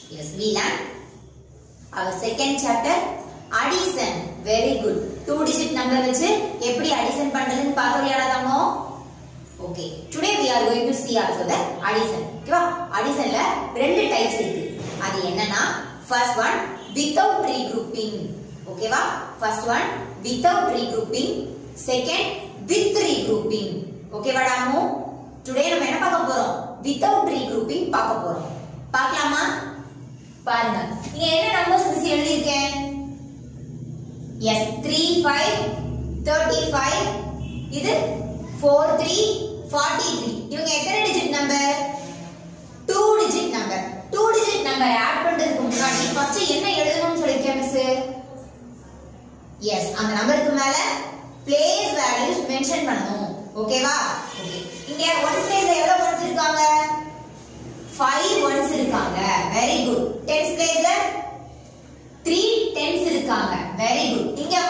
Yes, we learn our second chapter addition. Very good. Two digit number வச்சு எப்படி addition பண்றதுன்னு பார்த்தோம் தங்கோ okay today we are going to see also the addition ஓகேவா அடிஷன்ல ரெண்டு types இருக்கு அது என்னன்னா ஃபர்ஸ்ட் ஒன் without regrouping ஓகேவா first one without regrouping second with regrouping ஓகேவா டாமு டுடே நம்ம என்ன பார்க்க போறோம் without regrouping பார்க்க போறோம் பார்க்கலாமா பாருங்க இங்க என்ன நம்பர்ஸ் மிஸ் எழுதியிருக்கேன் yes three five thirty five இது ஃபோர் த்ரீ ஃபார்ட்டி த்ரீ இவங்க எத்தனை digit number two digit number two digit number add பண்றதுக்கு முன்னாடி ஃபர்ஸ்ட் என்ன எழுதணும்னு சொல்லிருக்கேன் மிஸ் எஸ் அந்த நம்பருக்கு மேல பிளேஸ் வேல்யூஸ் மென்ஷன் பண்ணணும் ஓகேவா ஓகே இங்க ஒன்ஸ் பிளேஸ்ல எவ்வளவு ஒன்ஸ் இருக்காங்க ஃபைவ் ஒன்ஸ் இருக்காங்க வெரி குட் டென்ஸ் பிளேஸ்ல த்ரீ டென்ஸ் இருக்காங்க வெரி குட் இங்க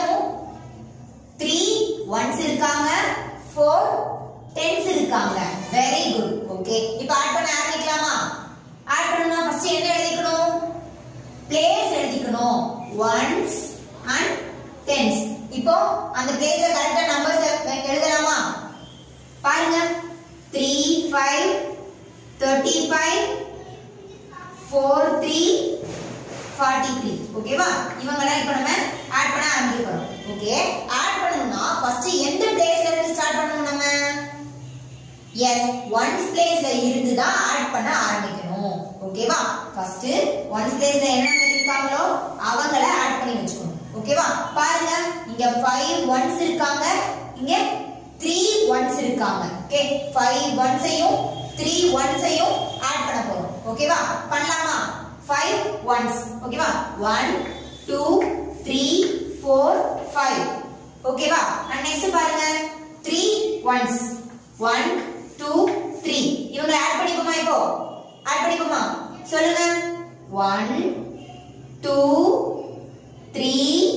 த்ரீ ஒன்ஸ் இருக்காங்க ஃபோர் டென்ஸ் இருக்காங்க வெரி குட் ஓகே இப்போ ஆட் பண்ண ஆரம்பிக்கலாமா ஆட் பண்ணனும் ஃபர்ஸ்ட் என்ன எழுதிக்கணும் பிளேஸ் எழுதிக்கணும் ஒன்ஸ் அண்ட் டென்ஸ் இப்போ அந்த பிளேஸ்ல கரெக்டா நம்பர்ஸ் எழுதலாமா பாருங்க three five thirty five four three forty three ஓகேவா இவங்கெல்லாம் இப்போ நம்ம ஆட் பண்ண ஆரம்பிக்க போறோம் ஓகே ஆட் பண்ணணும்னா ஃபர்ஸ்ட் எந்த பிளேஸ்ல இருந்து ஸ்டார்ட் பண்ணணும் நம்ம எஸ் ஒன்ஸ் பிளேஸ்ல இருந்து தான் ஆட் பண்ண ஆரம்பிக்கணும் ஓகேவா ஃபர்ஸ்ட் ஒன்ஸ் பிளேஸ்ல என்ன இருக்காங்களோ அவங்கள ஆட் பண்ணி வச்சுக்கணும் ஓகேவா பாருங்க இங்க ஃபைவ் ஒன்ஸ் இருக்காங்க இங்க த்ரீ ஒன்ஸ் இருக்காங்க ஓகே ஃபைவ் ஒன்ஸையும் த்ரீ ஒன்ஸையும் ஆட் பண்ண போறோம் ஓகேவா பண்ணலாமா ஃபைவ் ஒன்ஸ் ஓகேவா one two three four five ஓகேவா அண்ட் நெக்ஸ்ட் பாருங்க three ones one two three இவங்க ஆட் பண்ணிப்போமா இப்போ ஆட் பண்ணிப்போமா சொல்லுங்க one two three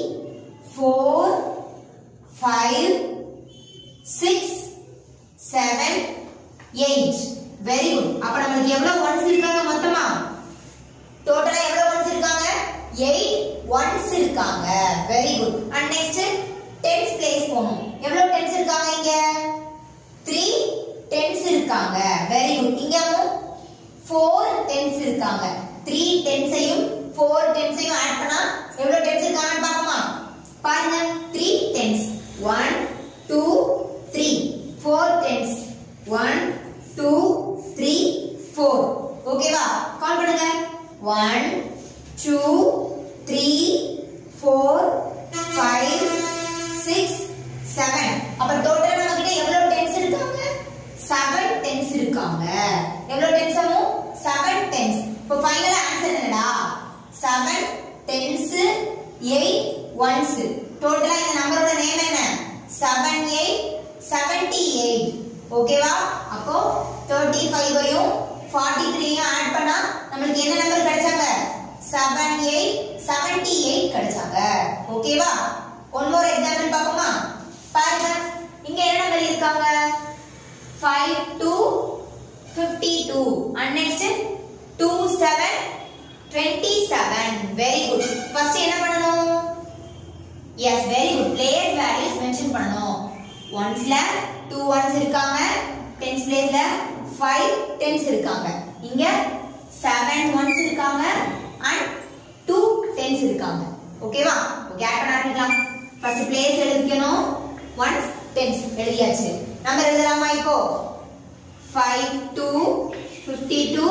four five six seven eight very good அப்ப நம்மளுக்கு எவ்வளவு ஒன்ஸ் இருக்காங்க மொத்தமா டோட்டலா எவ்வளவு ஒன்ஸ் இருக்காங்க எயிட் ஒன்ஸ் இருக்காங்க very good and next tens place போகணும் எவ்வளவு டென்ஸ் இருக்காங்க இங்க த்ரீ டென்ஸ் இருக்காங்க வெரி குட் இங்கவும் ஃபோர் டென்ஸ் இருக்காங்க த்ரீ டென்ஸையும் ஃபோர் டென்ஸையும் ஆட் பண்ணா எவ்வளவு டென்ஸ் இருக்காங்கன்னு பார்ப்போமா பாருங்க three tens one two three four tens one two three four ஓகேவா கால் பண்ணுங்க one two three four five six seven அப்ப டோட்டல் நம்ம கிட்ட எவ்வளவு டென்ஸ் இருக்காங்க செவன் டென்ஸ் இருக்காங்க எவ்வளவு டென்ஸ் ஆகும் செவன் டென்ஸ் இப்போ ஃபைனல் ஆன்சர் என்னடா செவன் டென்ஸ் எயிட் ஒன்ஸ் டோட்டலா இந்த நம்பரோட நேம் என்ன செவன் எயிட் செவன்டி எயிட் ஓகேவா அப்போ தேர்ட்டி ஃபைவையும் ஃபார்ட்டி த்ரீயும் ஆட் பண்ணா நம்மளுக்கு என்ன நம்பர் கிடைச்சாங்க செவன் எயிட் செவன்டி எயிட் கிடைச்சாங்க ஓகேவா ஒன் மோர் எக்ஸாம்பிள் பார்ப்போமா பாருங்க இங்க என்ன நம்பர் இருக்காங்க five two fifty two and next two seven twenty seven very good first என்ன பண்ணணும் yes very good place values mention பண்ணணும் ஒன்ஸ்ல டூ ஒன்ஸ் இருக்காங்க டென்ஸ் பிளேஸ்ல ஃபைவ் டென்ஸ் இருக்காங்க இங்க செவன் ஒன்ஸ் இருக்காங்க அண்ட் டூ டென்ஸ் இருக்காங்க ஓகேவா ஓகே ஆட் பண்ண ஆரம்பிக்கலாம் ஃபர்ஸ்ட் பிளேஸ் எழுதிக்கணும் ஒன்ஸ் டென்ஸ் எழுதியாச்சு நம்பர் எழுதலாமா இப்போ five two fifty two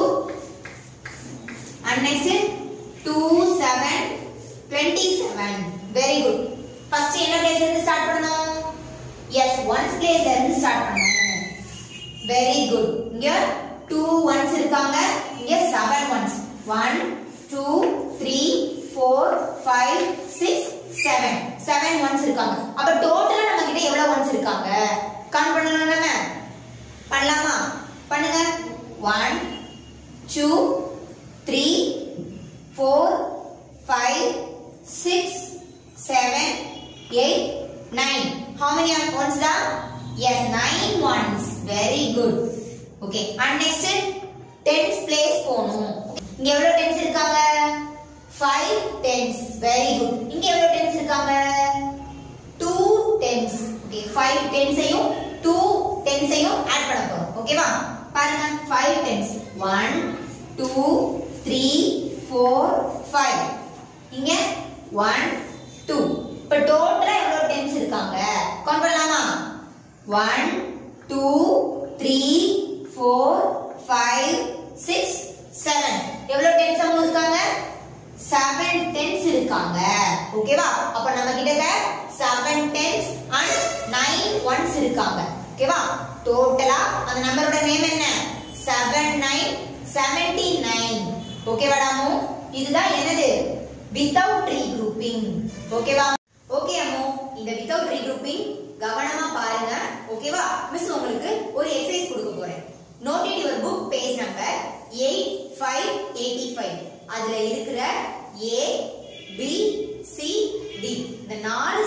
and next two seven twenty seven very good first என்ன பிளேஸ்ல இருந்து ஸ்டார்ட் பண்ணணும் எஸ் ஒன்ஸ் பிளேஸ்ல இருந்து ஸ்டார்ட் பண்ணணும் வெரி குட் இங்க டூ ஒன்ஸ் இருக்காங்க இங்க seven ones one two three four five six seven seven ones இருக்காங்க அப்ப டோட்டலா நம்ம கிட்ட எவ்வளவு ஒன்ஸ் இருக்காங்க கவுண்ட் பண்ணணும் நம்ம பண்ணலாமா பண்ணுங்க one two three four five six seven eight nine how many are ones da yes nine ones very good okay and next tens place போணும் இங்க எவ்வளவு டென்ஸ் இருக்காங்க ஃபைவ் டென்ஸ் வெரி குட் இங்க எவ்வளவு டென்ஸ் இருக்காங்க டூ டென்ஸ் ஓகே ஃபைவ் டென்ஸையும் two டென்ஸையும் add பண்ண போறோம் ஓகேவா பாருங்க five tens one two three four five இங்க ஒன் டூ இப்ப டோட்டலா எவ்வளவு டென்ஸ் இருக்காங்க கவுண்ட் பண்ணலாமா one two three four five six seven எவ்வளவு டென்ஸ் அவங்க இருக்காங்க செவன் டென்ஸ் இருக்காங்க ஓகேவா அப்ப நம்ம கிட்ட seven tens and nine ones இருக்காங்க ஓகேவா டோட்டலா அந்த நம்பரோட நேம் என்ன செவன் நைன் செவன்டி நைன் ஓகேவாடாமோ இதுதான் என்னது வித்தவுட் ரீக்ரூப்பிங் ஓகேவா ஓகே அம்மோ இந்த வித்தவுட் ரீக்ரூப்பிங் கவனமா பாருங்க ஓகேவா மிஸ் உங்களுக்கு ஒரு எக்ஸசைஸ் கொடுக்க போறேன் note in your book page number eight five eighty five அதுல இருக்கிற ஏ பி சி டி இந்த நாலு